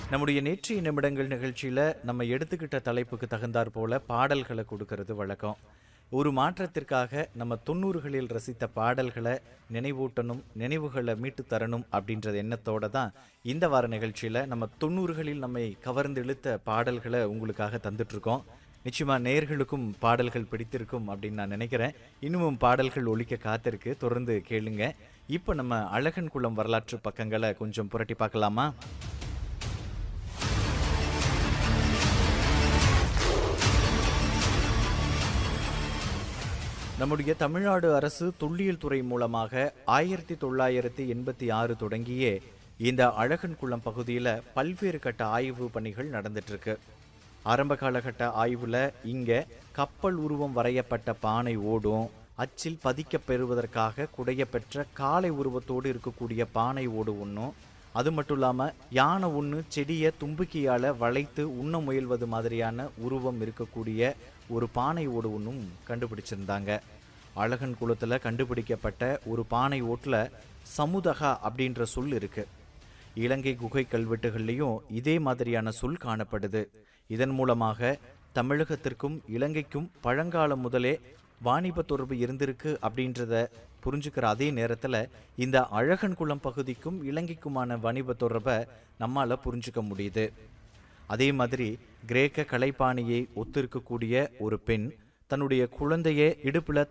நம்முடைய நேற்றைய நிமிடங்கள் நிகழ்ச்சியில் நம்ம எடுத்துக்கிட்ட தலைப்புக்கு தகுந்தாற் போல பாடல்களை கொடுக்கறது வழக்கம் ஒரு மாற்றத்திற்காக நம்ம தொண்ணூறுகளில் ரசித்த பாடல்களை நினைவூட்டணும் நினைவுகளை மீட்டு தரணும் அப்படின்றது எண்ணத்தோட தான் இந்த வார நிகழ்ச்சியில் நம்ம தொண்ணூறுகளில் நம்மை கவர்ந்து இழுத்த பாடல்களை உங்களுக்காக தந்துட்டு இருக்கோம் நிச்சயமா நேர்களுக்கும் பாடல்கள் பிடித்திருக்கும் அப்படின்னு நான் நினைக்கிறேன் இன்னமும் பாடல்கள் ஒலிக்க காத்திருக்கு தொடர்ந்து கேளுங்க இப்போ நம்ம அழகன் குளம் வரலாற்று பக்கங்களை கொஞ்சம் புரட்டி பார்க்கலாமா நம்முடைய தமிழ்நாடு அரசு தொல்லியல் துறை மூலமாக ஆயிரத்தி தொள்ளாயிரத்தி எண்பத்தி ஆறு தொடங்கியே இந்த அழகன் குளம் பகுதியில் பல்வேறு கட்ட ஆய்வு பணிகள் நடந்துட்டு இருக்கு ஆரம்ப காலகட்ட ஆய்வுல இங்க கப்பல் உருவம் வரையப்பட்ட பானை ஓடும் அச்சில் பதிக்கப் பெறுவதற்காக குடையப்பெற்ற காளை உருவத்தோடு இருக்கக்கூடிய பானை ஓடு ஒன்றும் அது மட்டும் இல்லாமல் யானை ஒன்று செடியை தும்பிக்கையால் வளைத்து உண்ண முயல்வது மாதிரியான உருவம் இருக்கக்கூடிய ஒரு பானை ஓடு ஒன்றும் கண்டுபிடிச்சிருந்தாங்க அழகன் குளத்தில் கண்டுபிடிக்கப்பட்ட ஒரு பானை ஓட்டில் சமுதகா அப்படின்ற சொல் இருக்கு இலங்கை குகை கல்வெட்டுகள்லையும் இதே மாதிரியான சொல் காணப்படுது இதன் மூலமாக தமிழகத்திற்கும் இலங்கைக்கும் பழங்காலம் முதலே வாணிப தொடர்பு இருந்திருக்கு அப்படின்றத புரிஞ்சுக்கிற அதே நேரத்தில் இந்த அழகன் குளம் பகுதிக்கும் இலங்கைக்குமான வாணிப தொடர்பை நம்மால் புரிஞ்சுக்க முடியுது அதே மாதிரி கிரேக்க கலைப்பாணியை ஒத்திருக்கக்கூடிய ஒரு பெண் தன்னுடைய குழந்தைய இடுப்புல